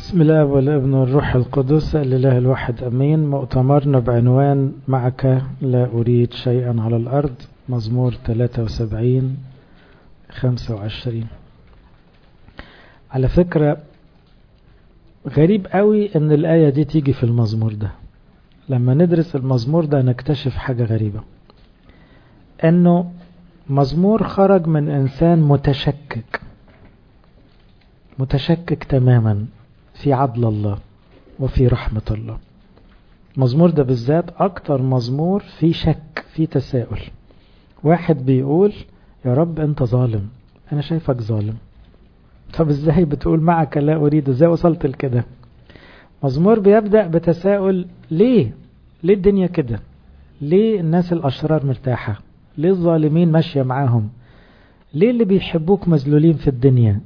بسم الله والابن والروح القدس الإله الواحد أمين مؤتمرنا بعنوان معك لا أريد شيئا على الأرض مزمور 73 25 على فكرة غريب قوي ان الآية دي تيجي في المزمور ده لما ندرس المزمور ده نكتشف حاجة غريبة انه مزمور خرج من انسان متشكك متشكك تماما في عدل الله وفي رحمة الله المزمور ده بالذات اكتر مزمور فيه شك فيه تساؤل واحد بيقول يا رب انت ظالم انا شايفك ظالم طب ازاي بتقول معك لا اريد ازاي وصلت لكده مزمور بيبدأ بتساؤل ليه ليه الدنيا كده ليه الناس الاشرار مرتاحة ليه الظالمين ماشية معاهم ليه اللي بيحبوك مذلولين في الدنيا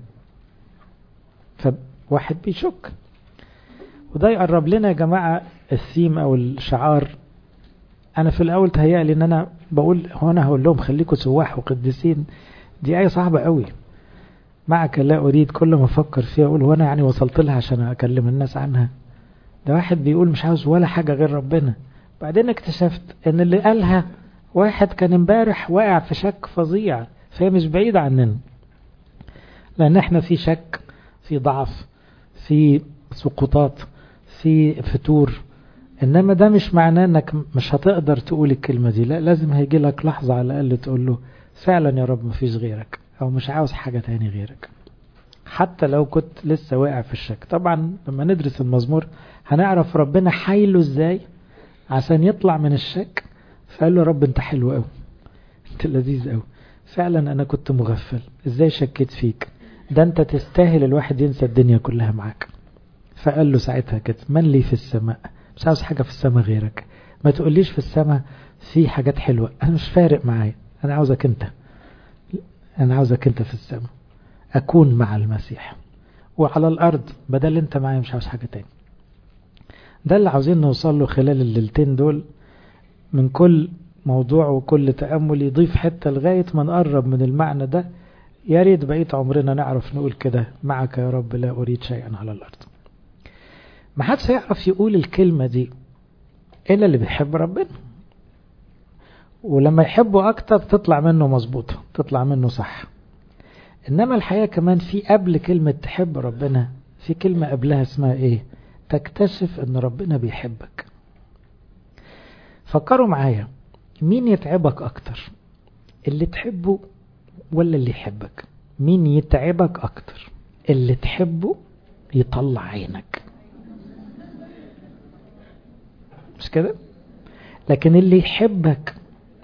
فواحد بيشك وده يقرب لنا يا جماعة الثيم او الشعار انا في الاول تهيألي ان انا بقول هو انا هقول لهم خليكم سواح وقديسين دي ايه صعبة قوي معك لا اريد كل ما افكر فيها اقول وانا يعني وصلت لها عشان اكلم الناس عنها ده واحد بيقول مش عاوز ولا حاجة غير ربنا بعدين اكتشفت ان اللي قالها واحد كان امبارح واقع في شك فظيع فهي مش بعيدة عننا لان احنا في شك في ضعف في سقوطات في فتور انما ده مش معناه انك مش هتقدر تقول الكلمة دي لا لازم هيجي لك لحظة على الاقل تقول له فعلا يا رب مفيش غيرك او مش عاوز حاجة تاني غيرك حتى لو كنت لسه واقع في الشك طبعا لما ندرس المزمور هنعرف ربنا حايله ازاي عشان يطلع من الشك فقال له رب انت حلو قوي انت لذيذ قوي فعلا انا كنت مغفل ازاي شكيت فيك ده انت تستاهل الواحد ينسى الدنيا كلها معاك فقال له ساعتها كده من لي في السماء مش عاوز حاجة في السماء غيرك ما تقوليش في السماء في حاجات حلوة انا مش فارق معايا انا عاوزك انت انا عاوزك انت في السماء اكون مع المسيح وعلى الارض بدل انت معايا مش عاوز حاجة تاني ده اللي عاوزين نوصل له خلال الليلتين دول من كل موضوع وكل تأمل يضيف حتة لغاية ما نقرب من المعنى ده يا ريت بقية عمرنا نعرف نقول كده معك يا رب لا أريد شيئا على الأرض ما حدش هيعرف يقول الكلمة دي إلا اللي بيحب ربنا ولما يحبه أكتر تطلع منه مظبوطة تطلع منه صح إنما الحقيقة كمان في قبل كلمة تحب ربنا في كلمة قبلها اسمها إيه تكتشف إن ربنا بيحبك فكروا معايا مين يتعبك أكتر اللي تحبه ولا اللي يحبك مين يتعبك أكتر اللي تحبه يطلع عينك مش كده لكن اللي يحبك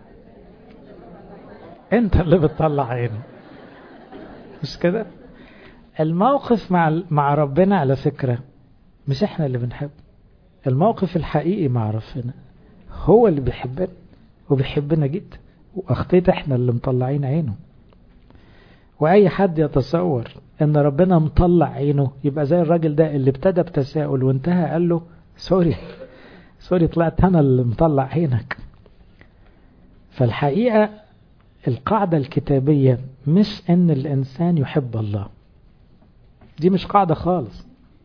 انت اللي بتطلع عينه مش كده الموقف مع مع ربنا على فكرة مش احنا اللي بنحب الموقف الحقيقي مع ربنا هو اللي بيحبنا وبيحبنا جدا واخطيت احنا اللي مطلعين عينه واي حد يتصور ان ربنا مطلع عينه يبقى زي الراجل ده اللي ابتدى بتساؤل وانتهى قال له سوري سوري طلعت انا اللي مطلع عينك فالحقيقة القاعدة الكتابية مش ان الانسان يحب الله دي مش قاعدة خالص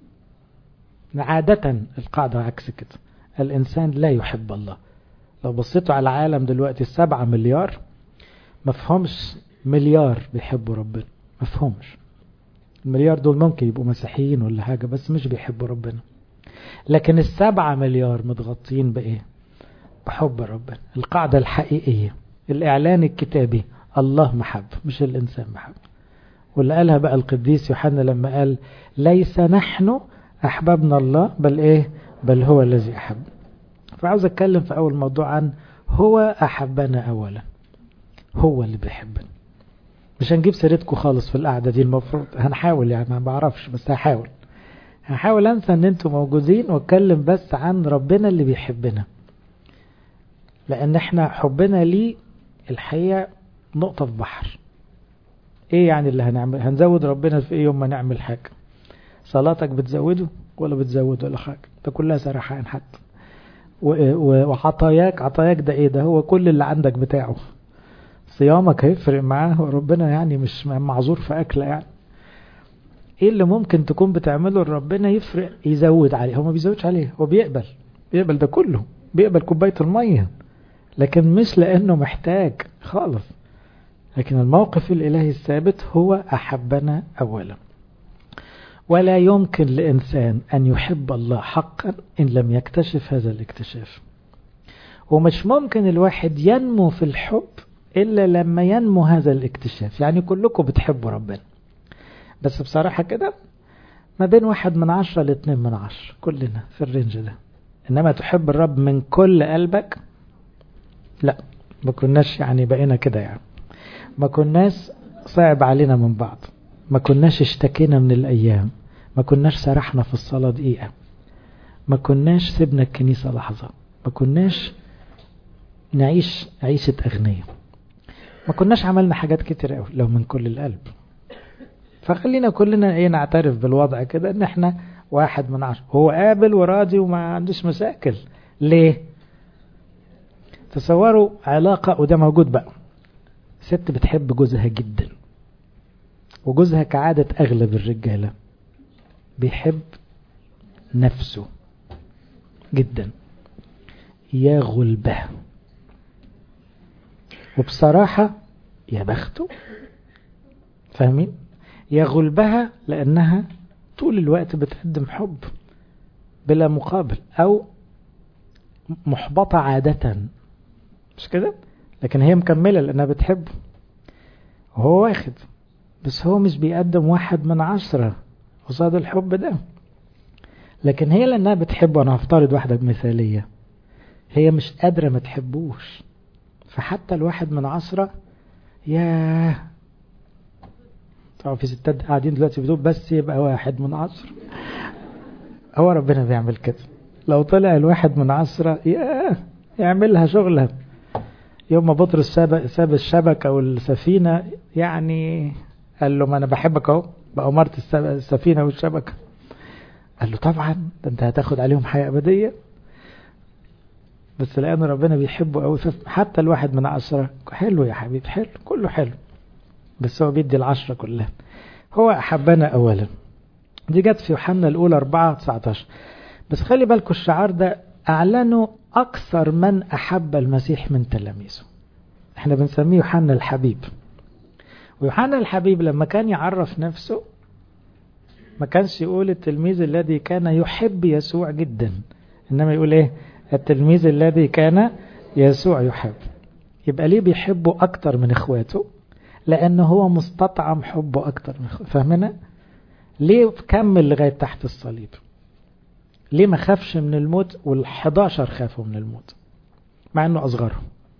عادة القاعدة عكس كده الانسان لا يحب الله لو بصيتوا على العالم دلوقتي السبعة مليار مفهومش مليار بيحبوا ربنا مفهومش المليار دول ممكن يبقوا مسيحيين ولا حاجة بس مش بيحبوا ربنا لكن السبعة مليار متغطين بإيه بحب ربنا القاعدة الحقيقية الإعلان الكتابي الله محب مش الإنسان محب واللي قالها بقى القديس يوحنا لما قال ليس نحن أحببنا الله بل إيه بل هو الذي أحب فعاوز أتكلم في أول موضوع عن هو أحبنا أولا هو اللي بيحبنا مش هنجيب سيرتكم خالص في القعدة دي المفروض هنحاول يعني ما بعرفش بس هحاول هحاول انسى ان انتم موجودين واتكلم بس عن ربنا اللي بيحبنا لان احنا حبنا ليه الحقيقة نقطة في بحر ايه يعني اللي هنعمل هنزود ربنا في ايه يوم ما نعمل حاجة صلاتك بتزوده ولا بتزود ولا حاجة ده كلها سرحان حتى وعطاياك عطاياك ده ايه ده هو كل اللي عندك بتاعه صيامك هيفرق معاه وربنا يعني مش معذور في أكلة يعني ايه اللي ممكن تكون بتعمله لربنا يفرق يزود عليه هو ما بيزودش عليه هو بيقبل بيقبل ده كله بيقبل كوباية المية لكن مش لأنه محتاج خالص لكن الموقف الإلهي الثابت هو أحبنا أولا ولا يمكن لإنسان أن يحب الله حقا إن لم يكتشف هذا الاكتشاف ومش ممكن الواحد ينمو في الحب إلا لما ينمو هذا الاكتشاف يعني كلكم بتحبوا ربنا بس بصراحة كده ما بين واحد من عشرة لاتنين من عشرة كلنا في الرينج ده إنما تحب الرب من كل قلبك لا ما كناش يعني بقينا كده يعني ما كناش صعب علينا من بعض ما كناش اشتكينا من الأيام ما كناش سرحنا في الصلاة دقيقة ما كناش سيبنا الكنيسة لحظة ما كناش نعيش عيشة أغنية ما كناش عملنا حاجات كتير قوي لو من كل القلب فخلينا كلنا ايه نعترف بالوضع كده ان احنا واحد من عشرة هو قابل وراضي وما عندوش مشاكل ليه تصوروا علاقة وده موجود بقى ست بتحب جوزها جدا وجوزها كعادة أغلب الرجالة بيحب نفسه جدا يا غلبه وبصراحة يا بخته فاهمين يا غلبها لأنها طول الوقت بتقدم حب بلا مقابل أو محبطة عادة مش كده لكن هي مكملة لأنها بتحبه وهو واخد بس هو مش بيقدم واحد من عشرة قصاد الحب ده لكن هي لأنها بتحبه أنا هفترض واحدة مثالية هي مش قادرة ما تحبوش فحتى الواحد من عشرة ياه طبعا في ستات قاعدين دلوقتي بتقول بس يبقى واحد من عشرة هو ربنا بيعمل كده لو طلع الواحد من عشرة ياه يعملها شغلها يوم ما بطرس ساب, ساب الشبكة والسفينة يعني قال له ما أنا بحبك أهو بأمرت السفينة والشبكة قال له طبعا ده أنت هتاخد عليهم حياة أبدية بس لأن ربنا بيحبه قوي حتى الواحد من عشرة حلو يا حبيبي حلو كله حلو بس هو بيدي العشرة كلها هو أحبنا أولا دي جت في يوحنا الأولى 4 19 بس خلي بالكم الشعار ده أعلنوا أكثر من أحب المسيح من تلاميذه احنا بنسميه يوحنا الحبيب ويوحنا الحبيب لما كان يعرف نفسه ما كانش يقول التلميذ الذي كان يحب يسوع جدا إنما يقول إيه التلميذ الذي كان يسوع يحب يبقى ليه بيحبه أكتر من إخواته لأنه هو مستطعم حبه أكتر من إخواته فاهمنا ليه كمل لغاية تحت الصليب ليه ما خافش من الموت وال11 خافوا من الموت مع أنه أصغرهم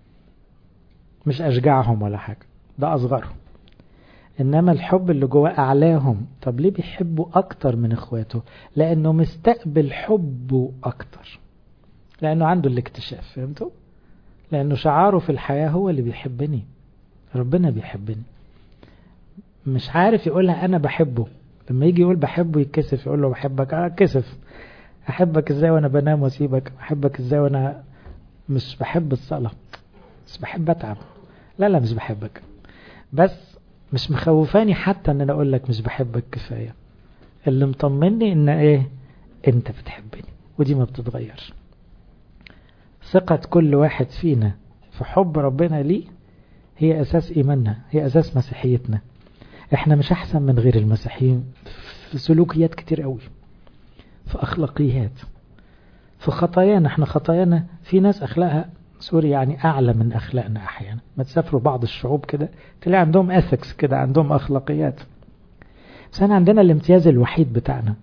مش أشجعهم ولا حاجة ده أصغرهم إنما الحب اللي جواه أعلاهم طب ليه بيحبوا أكتر من إخواته لأنه مستقبل حبه أكتر لأنه عنده الاكتشاف فهمتوا لأنه شعاره في الحياة هو اللي بيحبني ربنا بيحبني مش عارف يقولها أنا بحبه لما يجي يقول بحبه يتكسف يقول له بحبك اه كسف أحبك إزاي وأنا بنام وأسيبك أحبك إزاي وأنا مش بحب الصلاة مش بحب أتعب لا لا مش بحبك بس مش مخوفاني حتى ان انا اقول لك مش بحبك كفاية اللي مطمني ان ايه انت بتحبني ودي ما بتتغيرش ثقة كل واحد فينا في حب ربنا ليه هي اساس ايماننا هي اساس مسيحيتنا احنا مش احسن من غير المسيحيين في سلوكيات كتير قوي في اخلاقيات في خطايانا احنا خطايانا في ناس اخلاقها سوري يعني أعلى من أخلاقنا أحيانا ما تسافروا بعض الشعوب كده تلاقي عندهم أثكس كده عندهم أخلاقيات بس أنا عندنا الامتياز الوحيد بتاعنا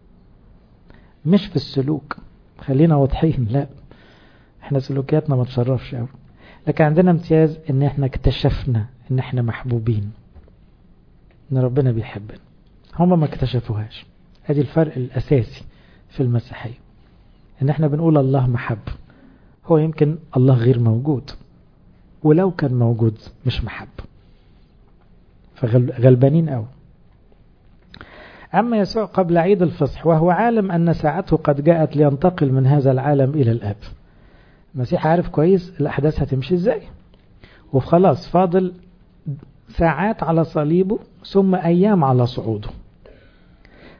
مش في السلوك خلينا واضحين لا احنا سلوكياتنا ما تشرفش قوي لكن عندنا امتياز ان احنا اكتشفنا ان احنا محبوبين ان ربنا بيحبنا هما ما اكتشفوهاش ادي الفرق الاساسي في المسيحية ان احنا بنقول الله محبه هو يمكن الله غير موجود ولو كان موجود مش محب فغلبانين أو أما يسوع قبل عيد الفصح وهو عالم أن ساعته قد جاءت لينتقل من هذا العالم إلى الآب المسيح عارف كويس الأحداث هتمشي إزاي وخلاص فاضل ساعات على صليبه ثم أيام على صعوده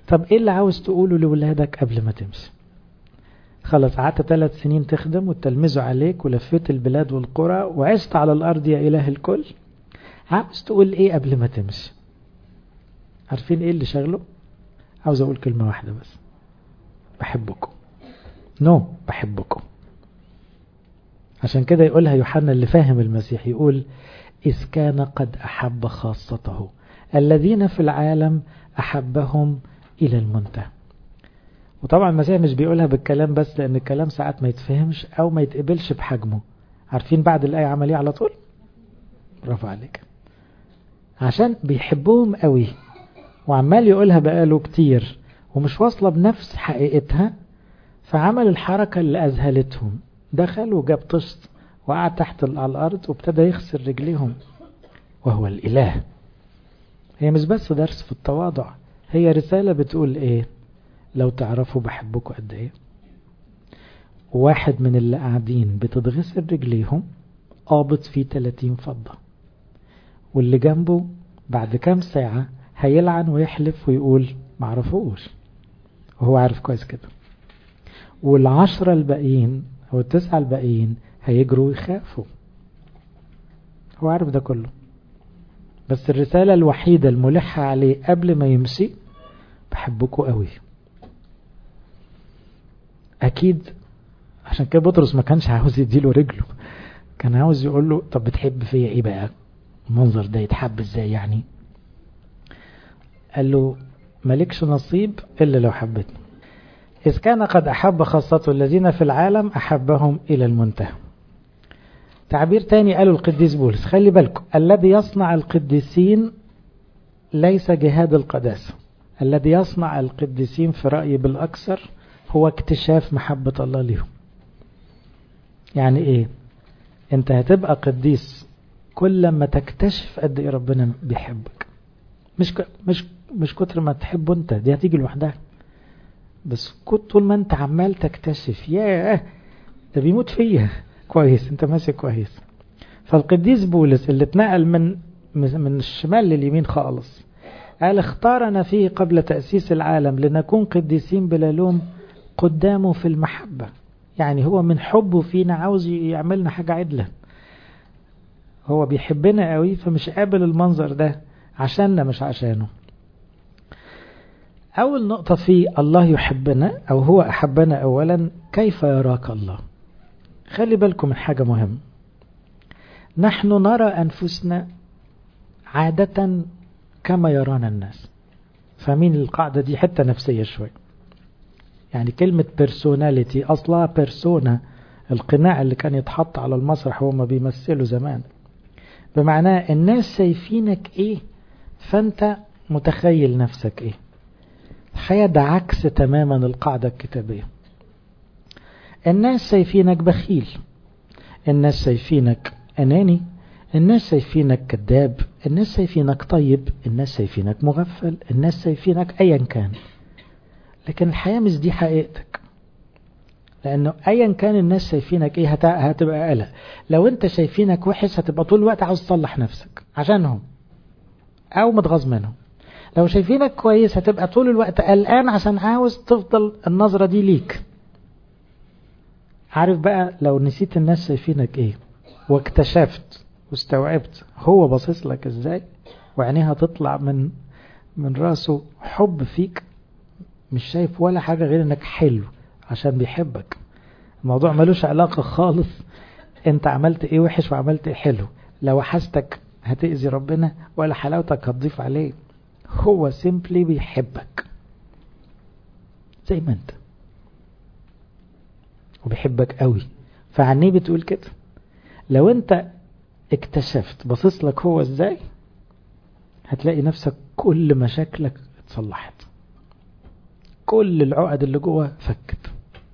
طب ايه اللي عاوز تقوله لولادك قبل ما تمشي خلاص قعدت ثلاث سنين تخدم وتلمذوا عليك ولفيت البلاد والقرى وعشت على الأرض يا إله الكل عاوز تقول إيه قبل ما تمشي عارفين إيه اللي شغله عاوز أقول كلمة واحدة بس بحبكم نو no, بحبكم عشان كده يقولها يوحنا اللي فاهم المسيح يقول إذ كان قد أحب خاصته الذين في العالم أحبهم إلى المنتهى وطبعا المسيح مش بيقولها بالكلام بس لأن الكلام ساعات ما يتفهمش أو ما يتقبلش بحجمه عارفين بعد الآية عمل ايه على طول برافو عليك عشان بيحبهم قوي وعمال يقولها بقاله كتير ومش واصلة بنفس حقيقتها فعمل الحركة اللي أذهلتهم دخل وجاب طشت وقعد تحت على الأرض وابتدى يخسر رجليهم وهو الإله هي مش بس درس في التواضع هي رسالة بتقول إيه لو تعرفوا بحبكم قد إيه واحد من اللي قاعدين بتتغسل رجليهم قابض فيه 30 فضة واللي جنبه بعد كام ساعة هيلعن ويحلف ويقول معرفوش وهو عارف كويس كده والعشرة الباقيين أو التسعة الباقيين هيجروا ويخافوا هو عارف ده كله بس الرسالة الوحيدة الملحة عليه قبل ما يمشي بحبكوا قوي أكيد عشان كده بطرس ما كانش عاوز يديله رجله كان عاوز يقول له طب بتحب فيا ايه بقى المنظر ده يتحب ازاي يعني قال له مالكش نصيب إلا لو حبتني إذ كان قد أحب خاصته الذين في العالم أحبهم إلى المنتهى تعبير تاني قاله القديس بولس خلي بالكم الذي يصنع القديسين ليس جهاد القداسة الذي يصنع القديسين في رأيي بالأكثر هو اكتشاف محبة الله لهم يعني ايه انت هتبقى قديس كل ما تكتشف قد ايه ربنا بيحبك مش ك... مش مش كتر ما تحبه انت دي هتيجي لوحدها بس طول ما انت عمال تكتشف ياه ده بيموت فيا كويس انت ماشي كويس فالقديس بولس اللي اتنقل من من الشمال لليمين خالص قال اختارنا فيه قبل تأسيس العالم لنكون قديسين بلا لوم قدامه في المحبة يعني هو من حبه فينا عاوز يعملنا حاجة عدلة هو بيحبنا قوي فمش قابل المنظر ده عشاننا مش عشانه أول نقطة في الله يحبنا أو هو أحبنا أولا كيف يراك الله خلي بالكم من حاجة مهمة نحن نرى أنفسنا عادة كما يرانا الناس فاهمين القاعدة دي حتة نفسية شوي يعني كلمة بيرسوناليتي أصلها بيرسونا القناع اللي كان يتحط على المسرح وهم بيمثلوا زمان بمعناه الناس شايفينك ايه فانت متخيل نفسك ايه الحقيقة ده عكس تماما القاعدة الكتابية الناس شايفينك بخيل الناس شايفينك أناني الناس شايفينك كذاب الناس شايفينك طيب الناس شايفينك مغفل الناس شايفينك أيا كان لكن الحياة مش دي حقيقتك لأنه أيا كان الناس شايفينك إيه هتبقى قلق لو أنت شايفينك وحش هتبقى طول الوقت عاوز تصلح نفسك عشانهم أو متغاظ منهم لو شايفينك كويس هتبقى طول الوقت قلقان عشان عاوز تفضل النظرة دي ليك عارف بقى لو نسيت الناس شايفينك ايه واكتشفت واستوعبت هو باصص لك ازاي وعينيها تطلع من من راسه حب فيك مش شايف ولا حاجة غير انك حلو عشان بيحبك الموضوع ملوش علاقة خالص انت عملت ايه وحش وعملت ايه حلو لو حاجتك هتأذي ربنا ولا حلاوتك هتضيف عليه هو سيمبلي بيحبك زي ما انت وبيحبك قوي فعني بتقول كده لو انت اكتشفت باصص لك هو ازاي هتلاقي نفسك كل مشاكلك اتصلحت كل العقد اللي جوه فكت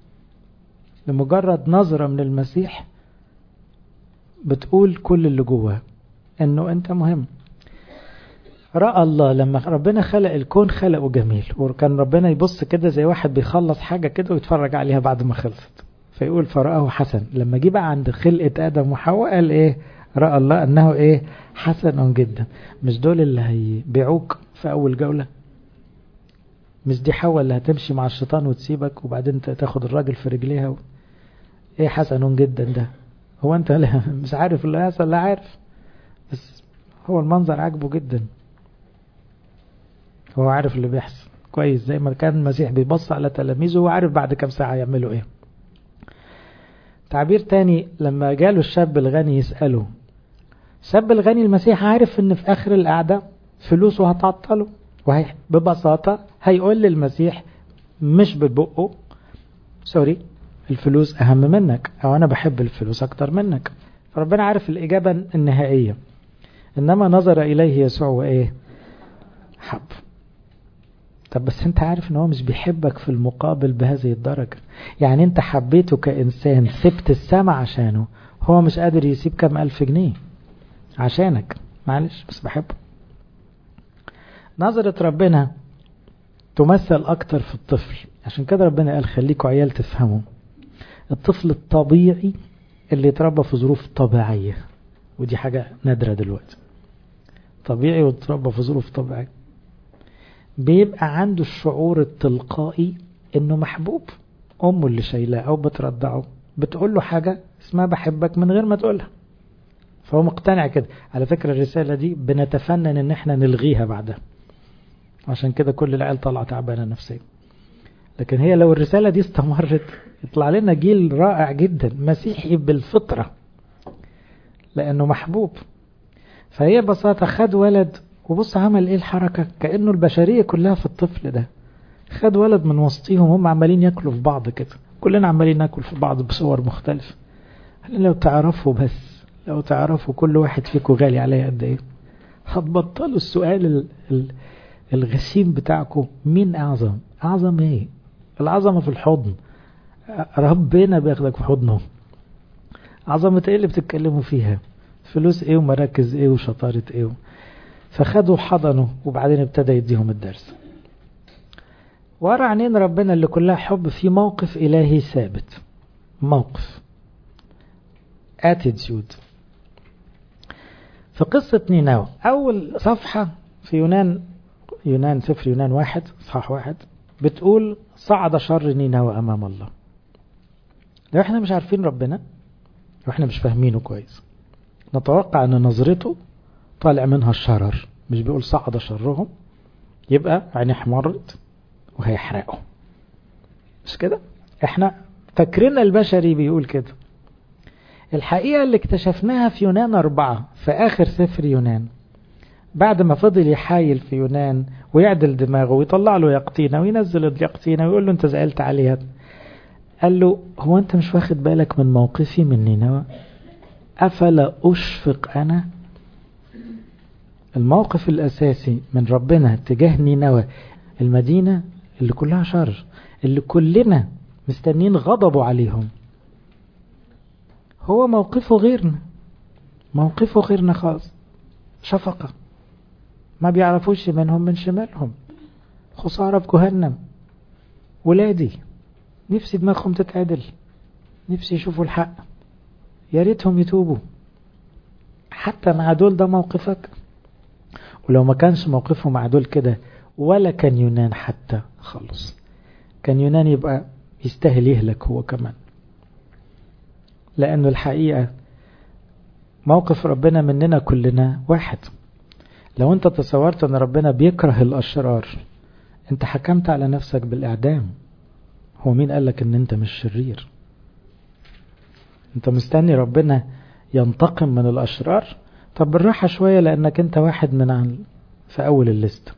لمجرد نظرة من المسيح بتقول كل اللي جواه انه انت مهم رأى الله لما ربنا خلق الكون خلقه جميل وكان ربنا يبص كده زي واحد بيخلص حاجة كده ويتفرج عليها بعد ما خلصت فيقول فرآه حسن لما جه بقى عند خلقة آدم وحواء قال إيه رأى الله أنه إيه حسن جدا مش دول اللي هيبيعوك في أول جولة مش دي حواء اللي هتمشي مع الشيطان وتسيبك وبعدين تاخد الراجل في رجليها و... ايه حسن جدا ده هو انت مش عارف اللي هيحصل لا عارف بس هو المنظر عاجبه جدا هو عارف اللي بيحصل كويس زي ما كان المسيح بيبص على تلاميذه وعارف بعد كام ساعة يعملوا ايه تعبير تاني لما جاله الشاب الغني يسأله الشاب الغني المسيح عارف ان في اخر القعدة فلوسه هتعطله وهي ببساطة هيقول للمسيح مش ببقه سوري الفلوس اهم منك او انا بحب الفلوس اكتر منك فربنا عارف الاجابة النهائية انما نظر اليه يسوع وايه حب طب بس انت عارف ان هو مش بيحبك في المقابل بهذه الدرجة يعني انت حبيته كإنسان سبت السما عشانه هو مش قادر يسيب كم ألف جنيه عشانك معلش بس بحبه نظرة ربنا تمثل أكتر في الطفل عشان كده ربنا قال خليكوا عيال تفهموا الطفل الطبيعي اللي يتربى في ظروف طبيعية ودي حاجة نادرة دلوقتي طبيعي وتربى في ظروف طبيعية بيبقى عنده الشعور التلقائي انه محبوب امه اللي شايلاه او بترضعه بتقول له حاجة اسمها بحبك من غير ما تقولها فهو مقتنع كده على فكرة الرسالة دي بنتفنن ان احنا نلغيها بعدها عشان كده كل العيال طالعة تعبانة نفسيا لكن هي لو الرسالة دي استمرت يطلع لنا جيل رائع جدا مسيحي بالفطرة لانه محبوب فهي ببساطة خد ولد وبص عمل ايه الحركة كأنه البشرية كلها في الطفل ده خد ولد من وسطيهم هم عمالين ياكلوا في بعض كده كلنا عمالين ناكل في بعض بصور مختلفة لو تعرفوا بس لو تعرفوا كل واحد فيكم غالي عليه قد ايه هتبطلوا السؤال الغشيم بتاعكم مين اعظم اعظم ايه العظمة في الحضن ربنا بياخدك في حضنه عظمة ايه اللي بتتكلموا فيها فلوس ايه ومراكز ايه وشطارة ايه فخدوا حضنه وبعدين ابتدى يديهم الدرس ورا عينين ربنا اللي كلها حب في موقف إلهي ثابت موقف attitude في قصة نينوى أول صفحة في يونان يونان سفر يونان واحد صح واحد بتقول صعد شر نينوى أمام الله لو احنا مش عارفين ربنا لو احنا مش فاهمينه كويس نتوقع ان نظرته طالع منها الشرر مش بيقول صعد شرهم يبقى عيني احمرت وهيحرقه مش كده احنا فكرنا البشري بيقول كده الحقيقة اللي اكتشفناها في يونان أربعة في آخر سفر يونان بعد ما فضل يحايل في يونان ويعدل دماغه ويطلع له يقطينة وينزل اليقطينة ويقول له انت زعلت عليها قال له هو انت مش واخد بالك من موقفي من نينوى أفلا أشفق أنا الموقف الأساسي من ربنا تجاه نينوى المدينة اللي كلها شر اللي كلنا مستنين غضبه عليهم هو موقفه غيرنا موقفه غيرنا خالص شفقة ما بيعرفوش منهم من شمالهم خسارة في جهنم ولادي نفسي دماغهم تتعدل نفسي يشوفوا الحق يا ريتهم يتوبوا حتى مع دول ده موقفك ولو ما كانش موقفه مع دول كده ولا كان يونان حتى خلص كان يونان يبقى يستاهل يهلك هو كمان لأنه الحقيقة موقف ربنا مننا كلنا واحد لو انت تصورت ان ربنا بيكره الأشرار انت حكمت على نفسك بالإعدام هو مين قالك ان انت مش شرير انت مستني ربنا ينتقم من الأشرار طب بالراحة شوية لأنك انت واحد من عن في أول الليست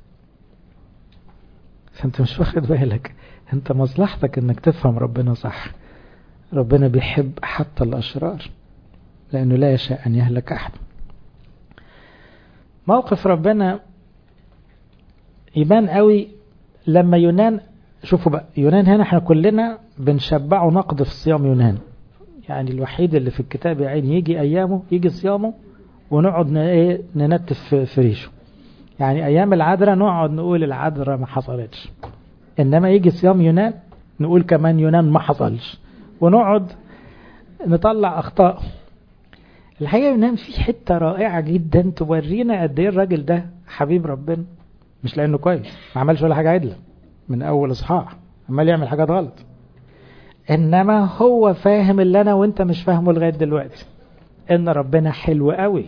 فانت مش واخد بالك انت مصلحتك انك تفهم ربنا صح ربنا بيحب حتى الأشرار لأنه لا يشاء أن يهلك أحد موقف ربنا يبان قوي لما يونان شوفوا بقى يونان هنا احنا كلنا بنشبعه نقد في صيام يونان يعني الوحيد اللي في الكتاب يا عيني يجي أيامه يجي صيامه ونقعد ايه ننتف في ريشه يعني أيام العذراء نقعد نقول العذراء ما حصلتش إنما يجي صيام يونان نقول كمان يونان ما حصلش ونقعد نطلع أخطاء الحقيقة يونان في حتة رائعة جدا تورينا قد ايه الراجل ده حبيب ربنا مش لأنه كويس ما عملش ولا حاجة عدلة من أول إصحاح عمال يعمل حاجات غلط إنما هو فاهم اللي أنا وأنت مش فاهمه لغاية دلوقتي إن ربنا حلو قوي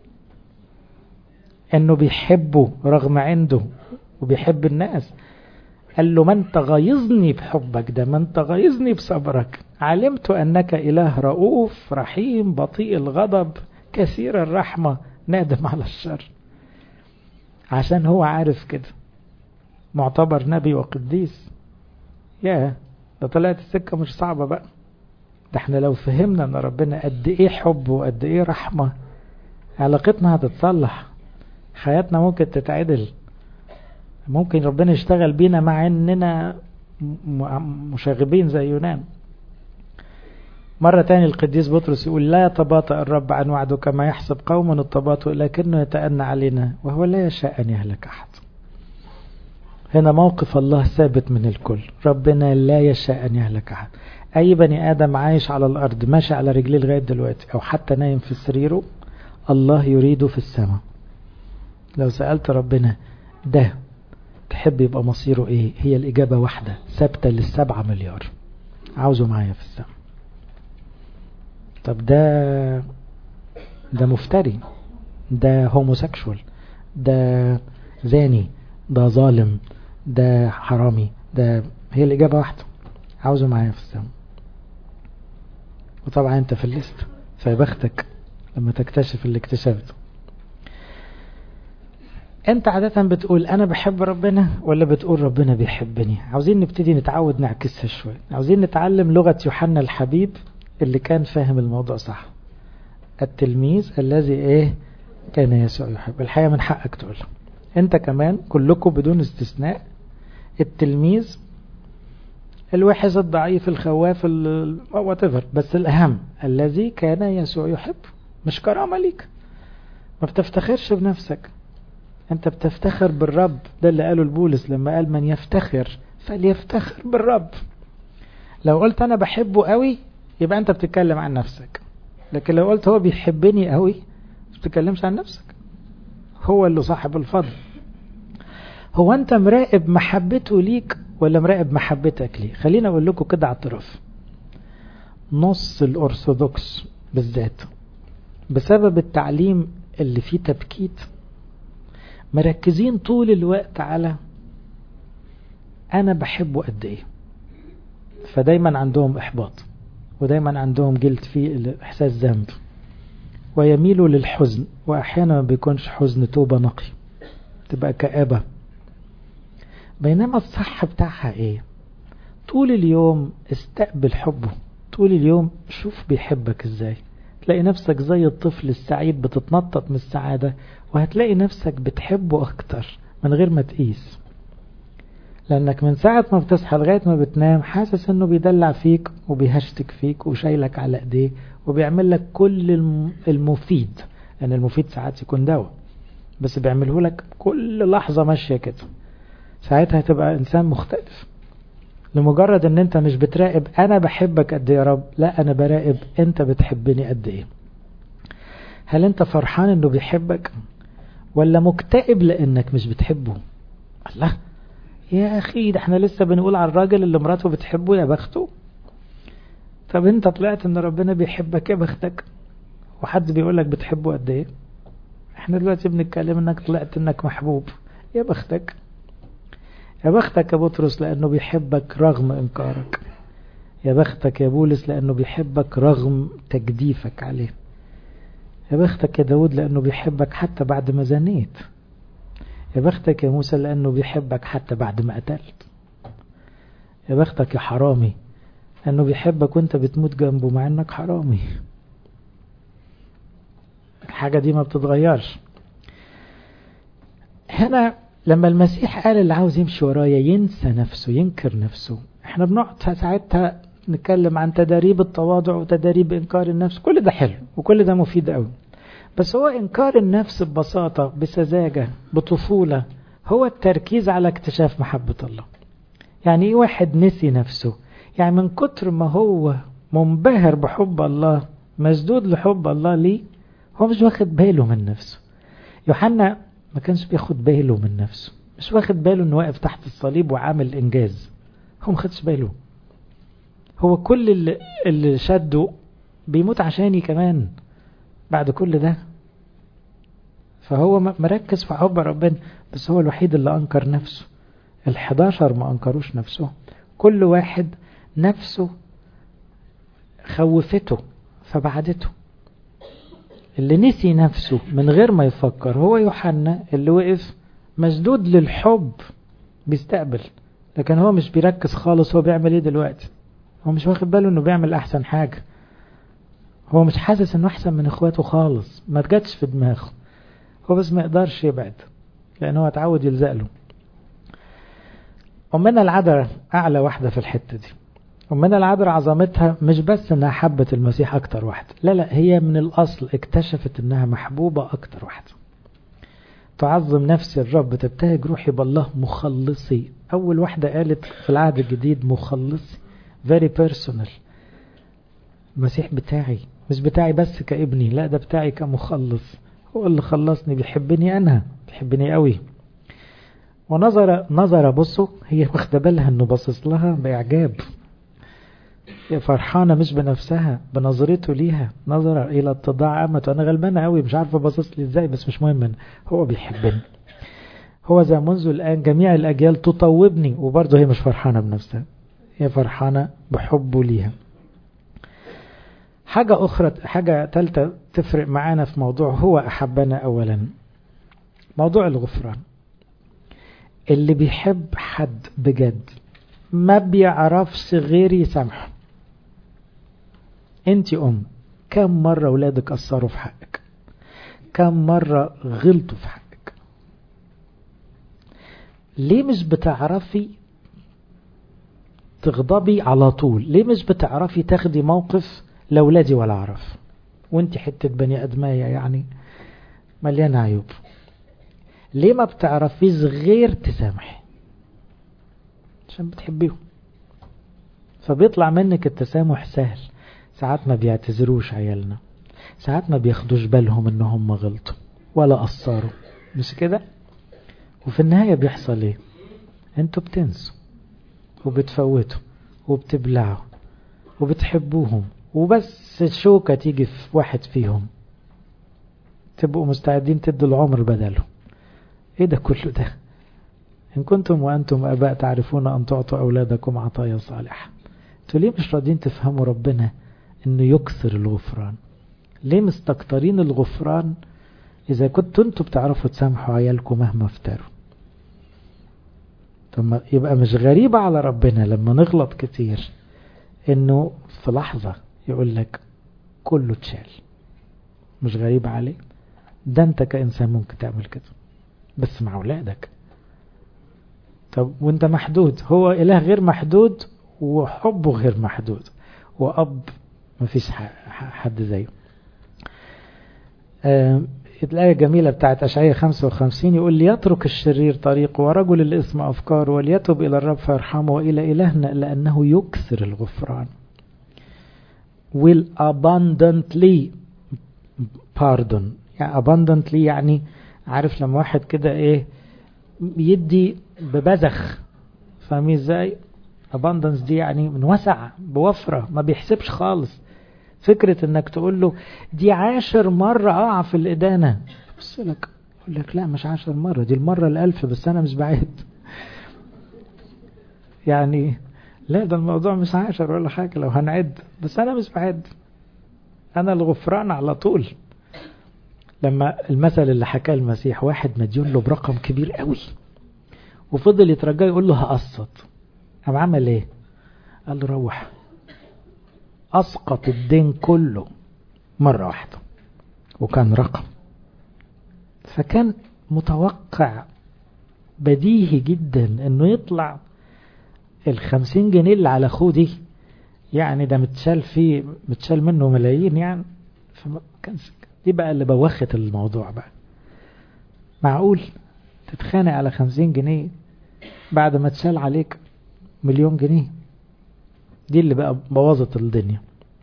إنه بيحبه رغم عنده وبيحب الناس قال له من تغيظني بحبك ده من تغيظني بصبرك علمت أنك إله رؤوف رحيم بطيء الغضب كثير الرحمة نادم على الشر عشان هو عارف كده معتبر نبي وقديس يا ده طلعت السكة مش صعبة بقى ده احنا لو فهمنا ان ربنا قد ايه حب وقد ايه رحمة علاقتنا هتتصلح حياتنا ممكن تتعدل ممكن ربنا يشتغل بينا مع اننا مشاغبين زي يونان مرة تاني القديس بطرس يقول لا يتباطأ الرب عن وعده كما يحسب قوم التباطؤ لكنه يتأنى علينا وهو لا يشاء أن يهلك أحد هنا موقف الله ثابت من الكل ربنا لا يشاء أن يهلك أحد أي بني آدم عايش على الأرض ماشي على رجليه لغاية دلوقتي أو حتى نايم في سريره الله يريده في السماء لو سألت ربنا ده تحب يبقى مصيره ايه هي الإجابة واحدة ثابتة للسبعة مليار عاوزه معايا في السماء طب ده ده مفتري ده هوموسيكشوال ده زاني ده ظالم ده حرامي ده هي الإجابة واحدة عاوزه معايا في السماء وطبعا انت في الليست فيبختك لما تكتشف اللي اكتشفته انت عادة بتقول انا بحب ربنا ولا بتقول ربنا بيحبني عاوزين نبتدي نتعود نعكسها شوية عاوزين نتعلم لغة يوحنا الحبيب اللي كان فاهم الموضوع صح التلميذ الذي ايه كان يسوع يحب الحقيقة من حقك تقول انت كمان كلكم بدون استثناء التلميذ الوحش الضعيف الخواف whatever بس الأهم الذي كان يسوع يحب مش كرامة ليك ما بتفتخرش بنفسك انت بتفتخر بالرب ده اللي قاله البولس لما قال من يفتخر فليفتخر بالرب لو قلت انا بحبه قوي يبقى انت بتتكلم عن نفسك لكن لو قلت هو بيحبني قوي ما بتتكلمش عن نفسك هو اللي صاحب الفضل هو انت مراقب محبته ليك ولا مراقب محبتك ليه خلينا اقول لكم كده اعتراف نص الارثوذكس بالذات بسبب التعليم اللي فيه تبكيت مركزين طول الوقت على انا بحبه قد ايه فدايما عندهم احباط ودايما عندهم جلد في احساس ذنب ويميلوا للحزن واحيانا ما بيكونش حزن توبة نقي تبقى كآبة بينما الصح بتاعها ايه طول اليوم استقبل حبه طول اليوم شوف بيحبك ازاي تلاقي نفسك زي الطفل السعيد بتتنطط من السعادة وهتلاقي نفسك بتحبه أكتر من غير ما تقيس لأنك من ساعة ما بتصحى لغاية ما بتنام حاسس أنه بيدلع فيك وبيهشتك فيك وشايلك على إيديه وبيعمل لك كل المفيد لأن المفيد ساعات يكون دواء بس بيعمله لك كل لحظة ماشية كده ساعتها هتبقى إنسان مختلف لمجرد ان انت مش بتراقب انا بحبك قد ايه يا رب لا انا براقب انت بتحبني قد ايه هل انت فرحان انه بيحبك ولا مكتئب لانك مش بتحبه الله يا اخي ده احنا لسه بنقول على الراجل اللي مراته بتحبه يا بخته طب انت طلعت ان ربنا بيحبك يا بختك وحد بيقول لك بتحبه قد ايه احنا دلوقتي بنتكلم انك طلعت انك محبوب يا بختك يا بختك يا بطرس لأنه بيحبك رغم إنكارك يا بختك يا بولس لأنه بيحبك رغم تجديفك عليه يا بختك يا داود لأنه بيحبك حتى بعد ما زنيت يا بختك يا موسى لأنه بيحبك حتى بعد ما قتلت يا بختك يا حرامي لأنه بيحبك وانت بتموت جنبه مع انك حرامي الحاجة دي ما بتتغيرش هنا لما المسيح قال اللي عاوز يمشي ورايا ينسى نفسه ينكر نفسه احنا بنقعد ساعتها نتكلم عن تداريب التواضع وتداريب انكار النفس كل ده حلو وكل ده مفيد قوي بس هو انكار النفس ببساطة بسذاجة بطفولة هو التركيز على اكتشاف محبة الله يعني ايه واحد نسي نفسه يعني من كتر ما هو منبهر بحب الله مسدود لحب الله ليه هو مش واخد باله من نفسه يوحنا ما كانش بياخد باله من نفسه مش مش واخد باله انه واقف تحت الصليب وعامل انجاز هو ما خدش باله هو كل اللي, اللي شده بيموت عشاني كمان بعد كل ده فهو مركز في حب ربنا بس هو الوحيد اللي انكر نفسه الحداشر ما انكروش نفسه كل واحد نفسه خوفته فبعدته اللي نسي نفسه من غير ما يفكر هو يوحنا اللي وقف مشدود للحب بيستقبل لكن هو مش بيركز خالص هو بيعمل ايه دلوقتي هو مش واخد باله انه بيعمل احسن حاجة هو مش حاسس انه احسن من اخواته خالص ما تجاتش في دماغه هو بس ما يقدرش يبعد لان هو اتعود يلزق له أمنا العذراء أعلى واحدة في الحتة دي أمنا العذراء عظمتها مش بس أنها حبت المسيح أكتر واحدة لا لا هي من الأصل اكتشفت أنها محبوبة أكتر واحدة تعظم نفسي الرب تبتهج روحي بالله مخلصي أول واحدة قالت في العهد الجديد مخلصي very personal المسيح بتاعي مش بتاعي بس كابني لا ده بتاعي كمخلص هو اللي خلصني بيحبني أنا بيحبني قوي ونظر نظر بصوا هي واخده بالها انه باصص لها باعجاب هي فرحانه مش بنفسها بنظرته ليها نظر الى اتضاع امته انا غلبانه قوي مش عارفه باصص لي ازاي بس مش مهم هو بيحبني هو ذا منذ الان جميع الاجيال تطوبني وبرضه هي مش فرحانه بنفسها هي فرحانه بحبه ليها حاجة أخرى حاجة ثالثة تفرق معانا في موضوع هو أحبنا أولا موضوع الغفران اللي بيحب حد بجد ما بيعرفش غير يسامحه انت ام كم مرة ولادك قصروا في حقك كم مرة غلطوا في حقك ليه مش بتعرفي تغضبي على طول ليه مش بتعرفي تاخدي موقف لولادي ولا اعرف وانت حتة بني ادمية يعني مليانة عيوب ليه ما بتعرفيش غير تسامحي عشان بتحبيهم فبيطلع منك التسامح سهل ساعات ما بيعتذروش عيالنا ساعات ما بياخدوش بالهم ان هم غلطوا ولا قصروا مش كده وفي النهاية بيحصل ايه انتوا بتنسوا وبتفوتوا وبتبلعوا وبتحبوهم وبس الشوكة تيجي في واحد فيهم تبقوا مستعدين تدوا العمر بدلهم ايه ده كله ده ان كنتم وانتم اباء تعرفون ان تعطوا اولادكم عطايا صالحة انتوا ليه مش راضيين تفهموا ربنا انه يكثر الغفران ليه مستكترين الغفران اذا كنتوا انتوا بتعرفوا تسامحوا عيالكم مهما افتروا ثم يبقى مش غريبة على ربنا لما نغلط كتير انه في لحظة يقول لك كله اتشال مش غريبة عليه ده انت كإنسان ممكن تعمل كده بس مع أولادك طب وانت محدود هو إله غير محدود وحبه غير محدود وأب مفيش حد زيه آه الآية الجميلة بتاعت أشعية 55 يقول ليترك الشرير طريقه ورجل الإثم أفكاره وليتب إلى الرب فيرحمه وإلى إلهنا لأنه يكثر الغفران will abundantly pardon يعني abundantly يعني عارف لما واحد كده ايه يدي ببذخ فاهمين ازاي abundance دي يعني من وسع بوفرة ما بيحسبش خالص فكرة انك تقول له دي عاشر مرة اقع في الادانة بص لك يقول لك لا مش عاشر مرة دي المرة الالف بس انا مش بعيد يعني لا ده الموضوع مش عاشر ولا حاجة لو هنعد بس انا مش بعد انا الغفران على طول لما المثل اللي حكاه المسيح واحد مديون له برقم كبير قوي وفضل يترجاه يقول له هقسط قام عمل ايه قال له روح اسقط الدين كله مرة واحدة وكان رقم فكان متوقع بديهي جدا انه يطلع الخمسين جنيه اللي على اخوه دي يعني ده متشال فيه متشال منه ملايين يعني فما كانش دي بقى اللي بوخت الموضوع بقى معقول تتخانق على خمسين جنيه بعد ما تشال عليك مليون جنيه دي اللي بقى بوظت الدنيا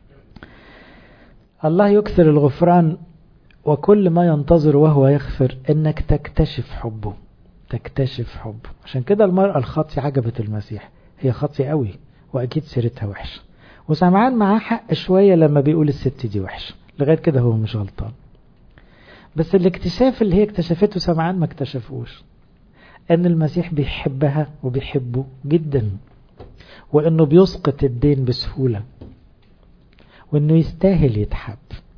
الله يكثر الغفران وكل ما ينتظر وهو يغفر انك تكتشف حبه تكتشف حبه عشان كده المرأة الخاطية عجبت المسيح هي خاطية قوي وأكيد سيرتها وحشة وسمعان معاه حق شوية لما بيقول الست دي وحشة لغاية كده هو مش غلطان بس الاكتشاف اللي هي اكتشفته سمعان ما اكتشفوش ان المسيح بيحبها وبيحبه جدا وانه بيسقط الدين بسهولة وانه يستاهل يتحب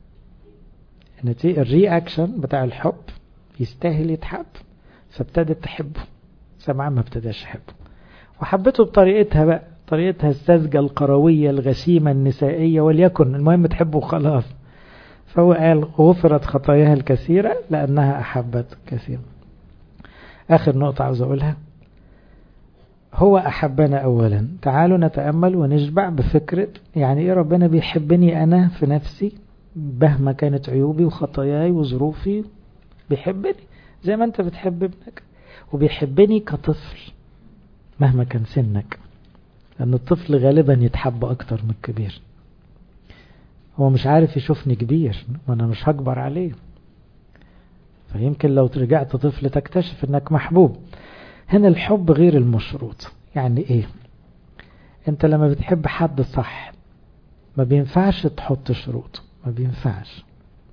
الرياكشن بتاع الحب يستاهل يتحب فابتدت تحبه سمعان ما ابتداش يحبه وحبته بطريقتها بقى طريقتها الساذجة القروية الغشيمة النسائية وليكن المهم تحبه وخلاص فهو قال غفرت خطاياها الكثيرة لأنها أحبت كثيرا آخر نقطة عاوز أقولها هو أحبنا أولا تعالوا نتأمل ونشبع بفكرة يعني إيه ربنا بيحبني أنا في نفسي مهما كانت عيوبي وخطاياي وظروفي بيحبني زي ما أنت بتحب ابنك وبيحبني كطفل مهما كان سنك لأن الطفل غالبا يتحب أكتر من الكبير هو مش عارف يشوفني كبير وانا مش هكبر عليه فيمكن لو رجعت طفل تكتشف انك محبوب هنا الحب غير المشروط يعني ايه انت لما بتحب حد صح ما بينفعش تحط شروط ما بينفعش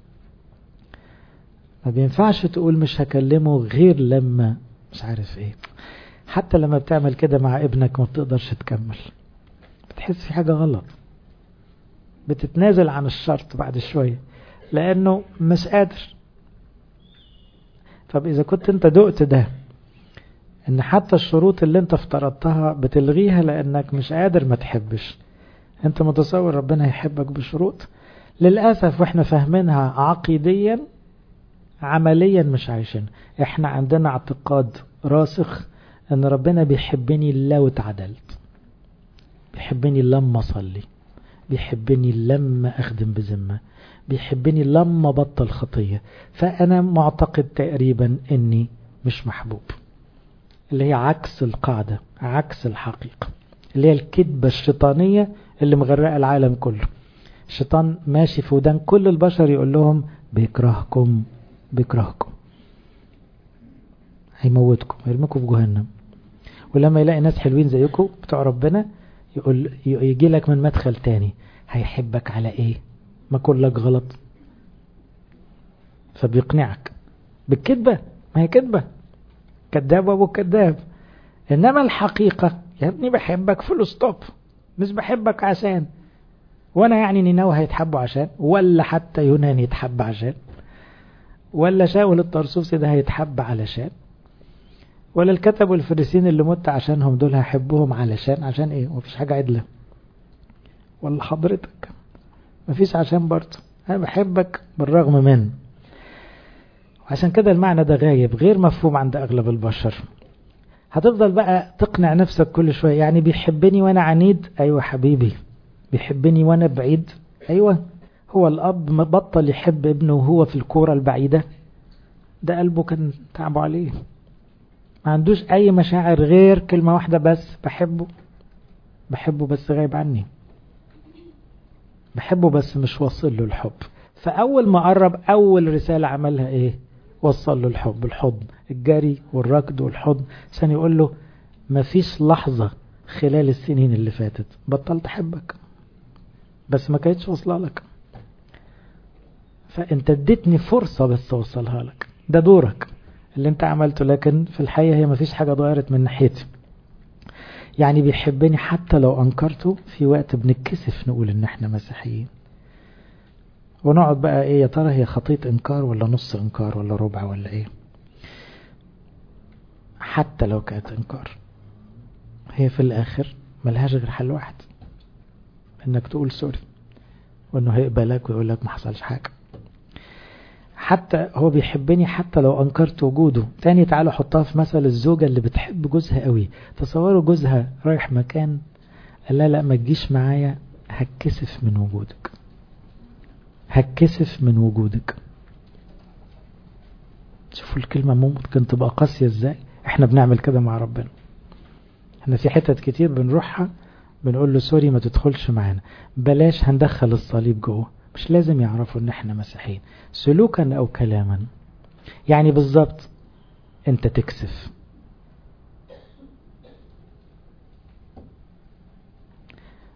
ما بينفعش تقول مش هكلمه غير لما مش عارف ايه حتى لما بتعمل كده مع ابنك ما بتقدرش تكمل بتحس في حاجة غلط بتتنازل عن الشرط بعد شوية لأنه مش قادر طب إذا كنت أنت دقت ده إن حتى الشروط اللي أنت افترضتها بتلغيها لأنك مش قادر ما تحبش أنت متصور ربنا يحبك بشروط للأسف وإحنا فاهمينها عقيديا عمليا مش عايشين إحنا عندنا اعتقاد راسخ إن ربنا بيحبني لو اتعدلت بيحبني لما أصلي بيحبني لما أخدم بذمة بيحبني لما بطل خطية فأنا معتقد تقريبا أني مش محبوب اللي هي عكس القاعدة عكس الحقيقة اللي هي الكذبة الشيطانية اللي مغرقة العالم كله الشيطان ماشي في ودان كل البشر يقول لهم بيكرهكم بيكرهكم هيموتكم هيرميكم في جهنم ولما يلاقي ناس حلوين زيكم بتوع ربنا يقول يجي لك من مدخل تاني هيحبك على ايه ما كلك غلط فبيقنعك بالكذبة ما هي كذبة كذاب وابو كذاب انما الحقيقة يا ابني بحبك فول ستوب مش بحبك عشان وانا يعني نينوى هيتحبوا عشان ولا حتى يونان يتحب عشان ولا شاول الطرسوسي ده هيتحب علشان ولا الكتب والفريسين اللي مت عشانهم دول هحبهم علشان عشان ايه مفيش حاجة عدلة ولا حضرتك مفيش عشان برضه انا بحبك بالرغم من عشان كده المعنى ده غايب غير مفهوم عند اغلب البشر هتفضل بقى تقنع نفسك كل شوية يعني بيحبني وانا عنيد ايوه حبيبي بيحبني وانا بعيد ايوه هو الاب بطل يحب ابنه وهو في الكورة البعيدة ده قلبه كان تعبه عليه ما عندوش اي مشاعر غير كلمة واحدة بس بحبه بحبه بس غايب عني بحبه بس مش واصل له الحب فاول ما قرب اول رسالة عملها ايه وصل له الحب الحضن الجري والركض والحضن عشان يقول له مفيش لحظة خلال السنين اللي فاتت بطلت احبك بس ما كانتش واصله لك فانت اديتني فرصة بس اوصلها لك ده دورك اللي انت عملته لكن في الحقيقة هي مفيش حاجة ضايرت من ناحيتي يعني بيحبني حتى لو انكرته في وقت بنتكسف نقول ان احنا مسيحيين ونقعد بقى ايه يا ترى هي خطية انكار ولا نص انكار ولا ربع ولا ايه حتى لو كانت انكار هي في الاخر ملهاش غير حل واحد انك تقول سوري وانه هيقبلك ويقول لك ما حصلش حاجة حتى هو بيحبني حتى لو انكرت وجوده تاني تعالوا حطها في مثل الزوجة اللي بتحب جوزها قوي تصوروا جوزها رايح مكان قال لا لا ما تجيش معايا هتكسف من وجودك هتكسف من وجودك شوفوا الكلمة ممكن تبقى قاسية ازاي احنا بنعمل كده مع ربنا احنا في حتت كتير بنروحها بنقول له سوري ما تدخلش معانا بلاش هندخل الصليب جوه مش لازم يعرفوا ان احنا مسيحيين سلوكا او كلاما يعني بالظبط انت تكسف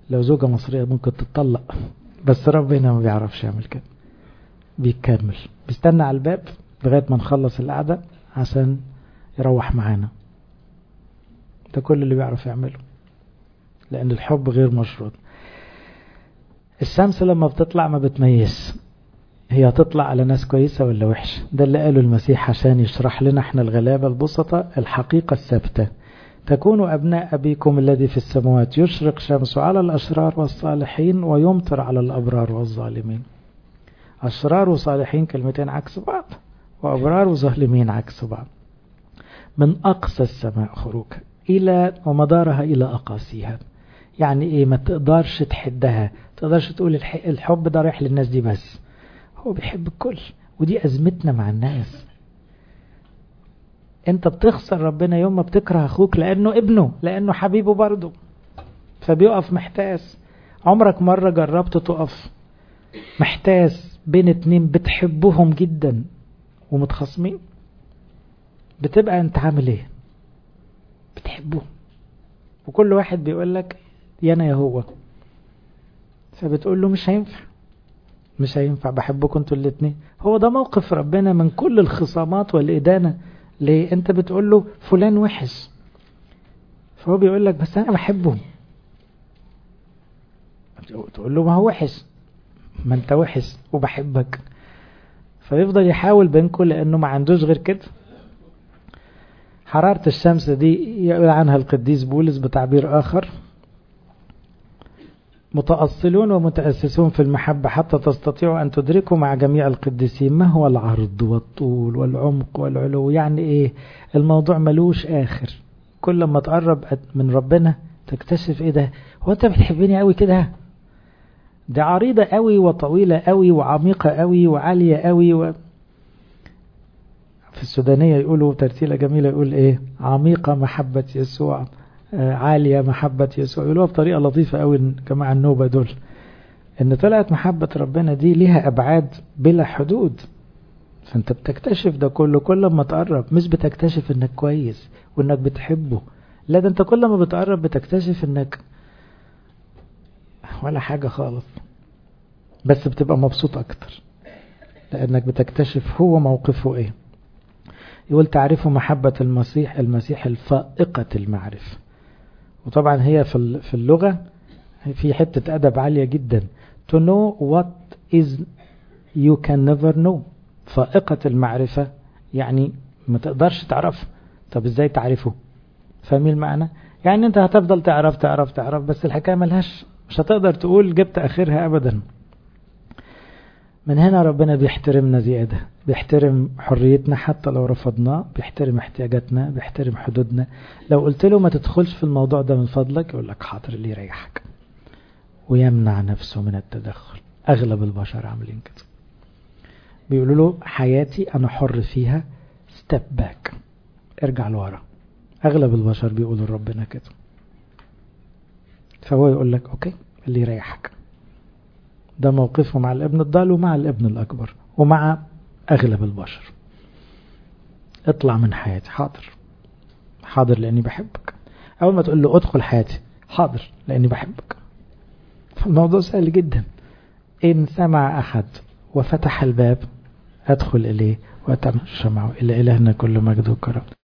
لو زوجة مصرية ممكن تتطلق بس ربنا ما بيعرفش يعمل كده بيكمل بيستنى على الباب لغاية ما نخلص القعدة عشان يروح معانا ده كل اللي بيعرف يعمله لأن الحب غير مشروط الشمس لما بتطلع ما بتميز هي هتطلع على ناس كويسة ولا وحشة ده اللي قاله المسيح عشان يشرح لنا احنا الغلابة البسطة الحقيقة الثابتة تكونوا أبناء أبيكم الذي في السماوات يشرق شمسه على الأشرار والصالحين ويمطر على الأبرار والظالمين أشرار وصالحين كلمتين عكس بعض وأبرار وظالمين عكس بعض من أقصى السماء خروجها إلى ومدارها إلى أقاصيها يعني إيه ما تقدرش تحدها تقدرش تقول الحب ده رايح للناس دي بس هو بيحب الكل ودي أزمتنا مع الناس انت بتخسر ربنا يوم ما بتكره اخوك لانه ابنه لانه حبيبه برضه فبيقف محتاس عمرك مرة جربت تقف محتاس بين اتنين بتحبهم جدا ومتخاصمين بتبقى انت عامل ايه بتحبهم وكل واحد بيقول لك يا انا يا هو فبتقول له مش هينفع مش هينفع بحبكم انتوا الاتنين هو ده موقف ربنا من كل الخصامات والإدانة ليه انت بتقول له فلان وحش فهو بيقول لك بس انا بحبه تقول له ما هو وحش ما انت وحش وبحبك فيفضل يحاول بينكم لانه ما عندوش غير كده حرارة الشمس دي يقول عنها القديس بولس بتعبير آخر متأصلون ومتأسسون في المحبة حتى تستطيعوا أن تدركوا مع جميع القديسين ما هو العرض والطول والعمق والعلو يعني إيه الموضوع ملوش آخر كل ما تقرب من ربنا تكتشف إيه ده هو أنت بتحبني قوي كده دي عريضة قوي وطويلة قوي وعميقة قوي وعالية قوي و... في السودانية يقولوا ترتيلة جميلة يقول إيه عميقة محبة يسوع عالية محبة يسوع يقولوها بطريقة لطيفة قوي جماعة النوبة دول ان طلعت محبة ربنا دي ليها ابعاد بلا حدود فانت بتكتشف ده كله كل ما تقرب مش بتكتشف انك كويس وانك بتحبه لا ده انت كل ما بتقرب بتكتشف انك ولا حاجة خالص بس بتبقى مبسوط اكتر لانك بتكتشف هو موقفه ايه يقول تعرفوا محبة المسيح المسيح الفائقة المعرفة وطبعا هي في في اللغة في حتة أدب عالية جدا to know what is you can never know فائقة المعرفة يعني ما تقدرش تعرف طب ازاي تعرفه فاهمين المعنى يعني انت هتفضل تعرف تعرف تعرف بس الحكاية ملهاش مش هتقدر تقول جبت اخرها ابدا من هنا ربنا بيحترمنا زيادة بيحترم حريتنا حتى لو رفضناه بيحترم احتياجاتنا بيحترم حدودنا لو قلت له ما تدخلش في الموضوع ده من فضلك يقول لك حاضر اللي يريحك ويمنع نفسه من التدخل أغلب البشر عاملين كده بيقولوا له حياتي أنا حر فيها ستيب باك ارجع لورا أغلب البشر بيقولوا لربنا كده فهو يقول لك أوكي اللي يريحك ده موقفه مع الابن الضال ومع الابن الأكبر ومع أغلب البشر اطلع من حياتي حاضر حاضر لأني بحبك أول ما تقول له ادخل حياتي حاضر لأني بحبك فالموضوع سهل جدا إن سمع أحد وفتح الباب أدخل إليه وأتمشى معه إلى إلهنا كل مجد وكرم